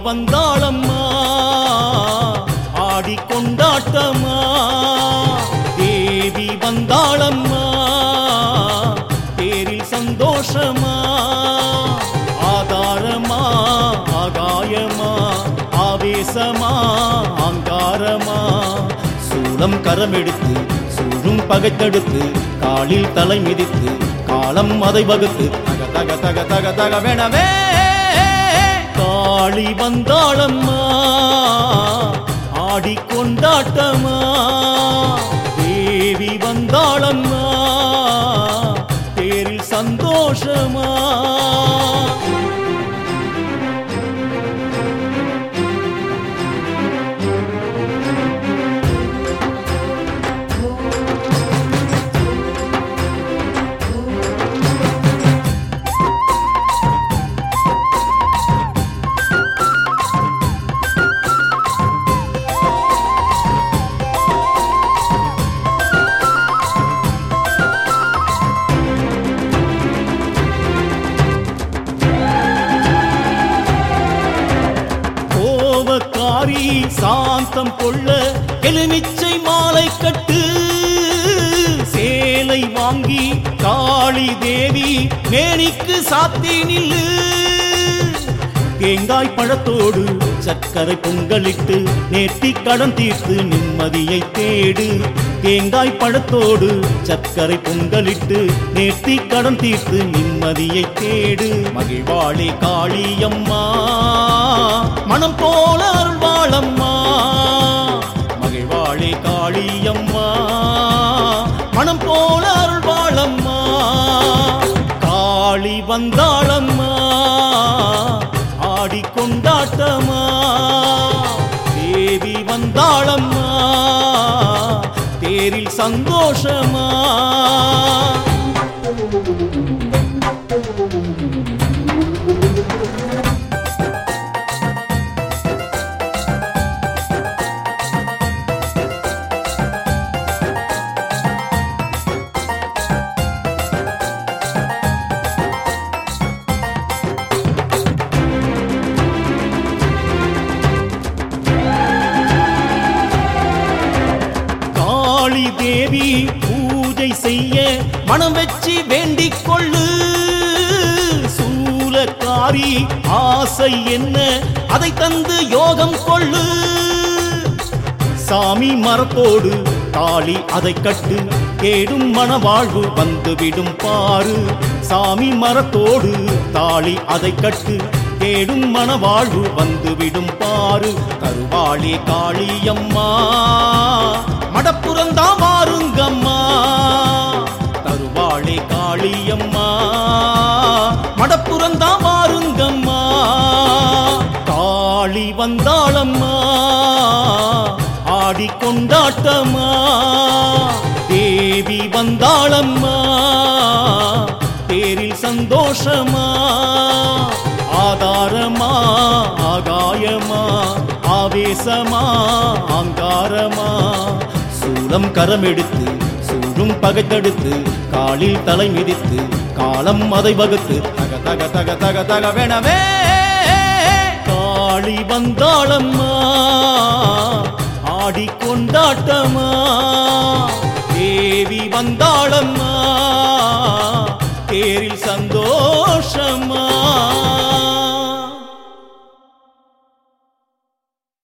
வந்தாளம்மா ஆடி கொண்டாட்டம்மா தேவி வந்தாளம்மா தேரில் சந்தோஷமா ஆதாரமா ஆகாயமா ஆவேசமா அங்காரமா சூலம் கரமெடுத்து சூழும் பகைத்தெடுத்து காலில் தலை மிதித்து காலம் அதை வகுத்து தக தக தக தக தக வேணவே காளி வந்தாளம்மா ஆடி கொண்டாட்டமா தேவி வந்தாளம்மா தேரில் சந்தோஷமா கோபக்காரி சாந்தம் கொள்ள எலுமிச்சை மாலை கட்டு சேலை வாங்கி காளி தேவி மேனிக்கு சாத்தி நில்லு தேங்காய் பழத்தோடு சர்க்கரை பொங்கலிட்டு நேர்த்தி கடன் தீர்த்து நிம்மதியை தேடு தேங்காய் பழத்தோடு சர்க்கரை பொங்கலிட்டு நேர்த்தி கடன் தீர்த்து நிம்மதியை தேடு மகிழ்வாளே காளியம்மா மனம் போல அருள்வாளம்மா மகிழ்வாளே காளியம்மா மனம் போல அருள்வாளம்மா காளி வந்தாளம்மா ஆடி கொண்டாட்டமா தேவி வந்தாளம்மா தேரில் சந்தோஷமா காளி தேவி பூஜை செய்ய மனம் வச்சு வேண்டிக் கொள்ளு சூலக்காரி ஆசை என்ன அதை தந்து யோகம் கொள்ளு சாமி மரத்தோடு தாலி அதை கட்டு கேடும் மனவாழ்வு வந்துவிடும் பாரு சாமி மரத்தோடு தாலி அதை கட்டு கேடும் மனவாழ்வு வந்துவிடும் பாரு கருவாளி காளியம்மா மடப்புறந்தா வாருங்கம்மா கருவாளி காளியம்மா மடப்புறந்தா வாருங்கம்மா காளி வந்தாளம்மா ஆடி கொண்டாட்டமா தேவி வந்தாளம்மா தேரில் சந்தோஷமா ஆதாரமா ஆகாயமா ஆவேசமா அங்காரமா சூலம் கரமெடுத்து சூழும் பகைத்தெடுத்து காலில் தலை மிதித்து காலம் அதை வகுத்து தக தக தக தக தக வேணவே காளி வந்தாளம்மா ஆடி கொண்டாட்டமா தேவி வந்தாளம்மா தேரில் சந்தோஷமா